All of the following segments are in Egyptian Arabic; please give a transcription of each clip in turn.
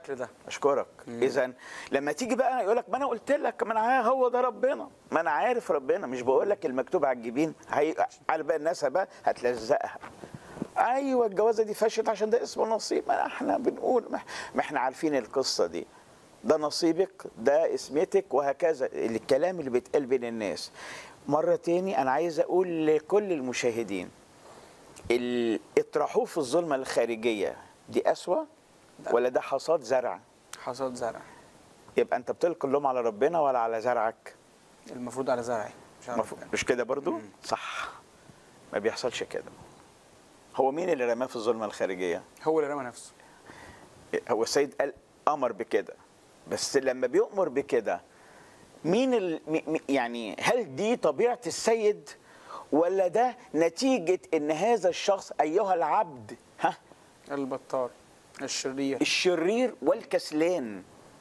بالشكل ده اشكرك اذا لما تيجي بقى يقول لك ما انا قلت لك ما انا عارف هو ده ربنا ما انا عارف ربنا مش بقول لك المكتوب على الجبين هي على بقى الناس بقى هتلزقها ايوه الجوازه دي فشلت عشان ده اسمه نصيب ما احنا بنقول ما ما احنا عارفين القصه دي ده نصيبك ده اسمتك وهكذا الكلام اللي بيتقال بين الناس مره تاني انا عايز اقول لكل المشاهدين ال- اطرحوه في الظلمه الخارجيه دي اسوا ولا ده حصاد زرع حصاد زرع يبقى انت بتلقي اللوم على ربنا ولا على زرعك المفروض على زرعي مش على مفهوم. ربنا. مش كده برضو صح ما بيحصلش كده هو مين اللي رماه في الظلمه الخارجيه هو اللي رمى نفسه هو السيد قال امر بكده بس لما بيؤمر بكده مين ال... مي- مي- يعني هل دي طبيعه السيد ولا ده نتيجه ان هذا الشخص ايها العبد ها البطار الشرير الشرير والكسلان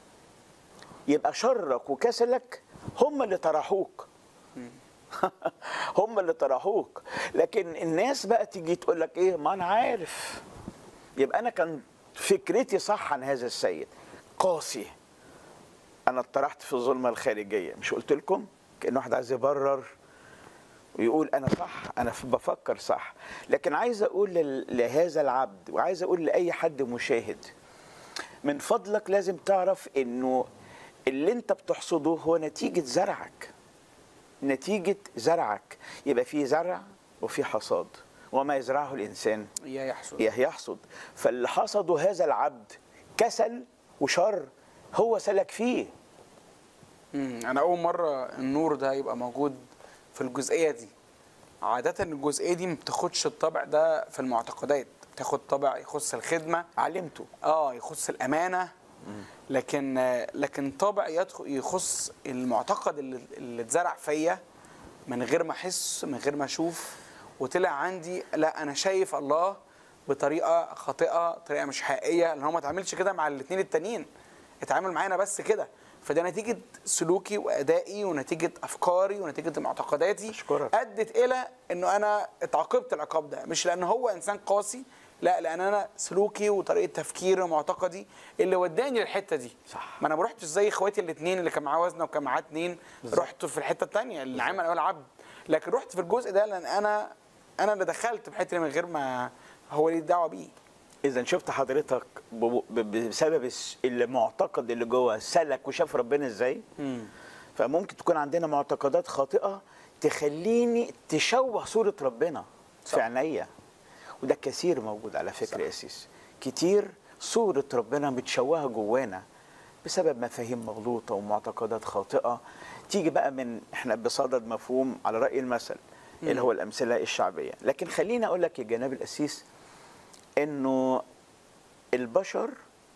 يبقى شرك وكسلك هم اللي طرحوك هم اللي طرحوك لكن الناس بقى تيجي تقول لك ايه ما انا عارف يبقى انا كان فكرتي صح عن هذا السيد قاسي انا اطرحت في الظلمه الخارجيه مش قلت لكم كان واحد عايز يبرر ويقول انا صح انا ف- بفكر صح لكن عايز اقول لل- لهذا العبد وعايز اقول لاي حد مشاهد من فضلك لازم تعرف انه اللي انت بتحصده هو نتيجه زرعك نتيجه زرعك يبقى في زرع وفي حصاد وما يزرعه الانسان يا يحصد إياه يحصد فاللي حصده هذا العبد كسل وشر هو سلك فيه مم. انا اول مره النور ده يبقى موجود في الجزئيه دي عاده الجزئيه دي ما بتاخدش الطابع ده في المعتقدات بتاخد طابع يخص الخدمه علمته اه يخص الامانه لكن آه، لكن طابع يدخل يخص المعتقد اللي, اللي اتزرع فيا من غير ما احس من غير ما اشوف وطلع عندي لا انا شايف الله بطريقه خاطئه طريقه مش حقيقيه لان هو ما اتعاملش كده مع الاثنين التانيين اتعامل معانا بس كده فده نتيجه سلوكي وادائي ونتيجه افكاري ونتيجه معتقداتي أشكرك. ادت الى انه انا اتعاقبت العقاب ده مش لان هو انسان قاسي لا لان انا سلوكي وطريقه تفكيري ومعتقدي اللي وداني للحته دي صح. ما انا ما رحتش زي اخواتي الاثنين اللي كان معاه وزنه وكان معاه اثنين رحت في الحته الثانيه اللي عمل اول عبد لكن رحت في الجزء ده لان انا انا اللي دخلت في الحته دي من غير ما هو ليه دعوه بيه اذا شفت حضرتك ب- ب- بسبب الس- المعتقد اللي جوه سلك وشاف ربنا ازاي فممكن تكون عندنا معتقدات خاطئه تخليني تشوه صوره ربنا في عينيا وده كثير موجود على فكره يا سيس كتير صوره ربنا متشوهه جوانا بسبب مفاهيم مغلوطه ومعتقدات خاطئه تيجي بقى من احنا بصدد مفهوم على راي المثل اللي هو الامثله الشعبيه لكن خليني اقول لك يا جناب الاسيس انه البشر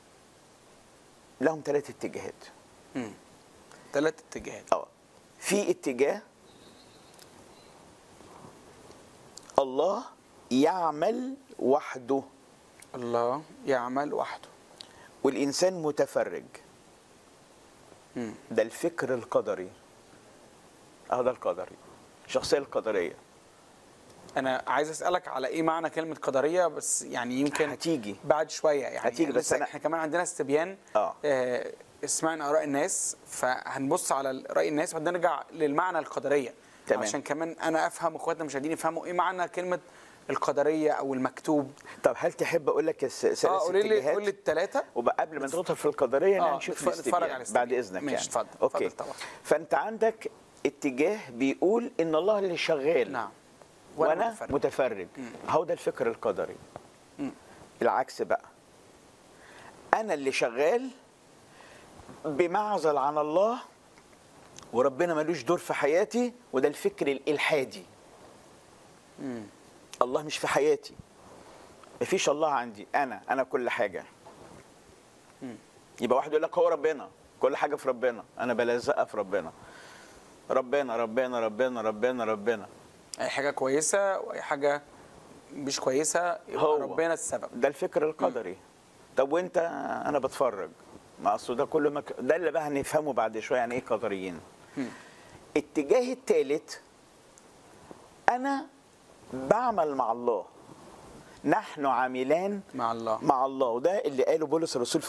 لهم ثلاث اتجاهات ثلاث اتجاهات اه في اتجاه الله يعمل وحده الله يعمل وحده والانسان متفرج مم. ده الفكر القدري اه ده القدري الشخصيه القدريه انا عايز اسالك على ايه معنى كلمه قدريه بس يعني يمكن هتيجي. بعد شويه يعني هتيجي، بس لسه أنا- احنا كمان عندنا استبيان آه. آه سمعنا اراء الناس فهنبص على راي الناس بعدين نرجع للمعنى القدريه تمام. عشان كمان انا افهم واخواتنا المشاهدين يفهموا ايه معنى كلمه القدريه او المكتوب طب هل تحب اقول لك الس- ثلاث اه قولي لي اتجاهات قولي الثلاثه وبقى قبل ما ندخل في القدريه آه، نشوف نتف- نتفرج الاستبيان على الاستبيان. بعد اذنك ماشي، يعني اتفضل، اوكي اتفضل طبعا. فانت عندك اتجاه بيقول ان الله اللي شغال نعم وانا, متفرج. متفرج, هو ده الفكر القدري العكس بقى انا اللي شغال بمعزل عن الله وربنا ملوش دور في حياتي وده الفكر الالحادي الله مش في حياتي مفيش الله عندي انا انا كل حاجه يبقى واحد يقول لك هو ربنا كل حاجه في ربنا انا بلزقها في ربنا ربنا ربنا ربنا ربنا ربنا اي حاجه كويسه واي حاجه مش كويسه يبقى هو. ربنا السبب ده الفكر القدري طب وانت انا بتفرج ما اصل ده كله مك... ده اللي بقى هنفهمه بعد شويه يعني ايه قدريين الاتجاه الثالث انا بعمل مع الله نحن عاملان مع الله مع الله وده اللي قاله بولس الرسول في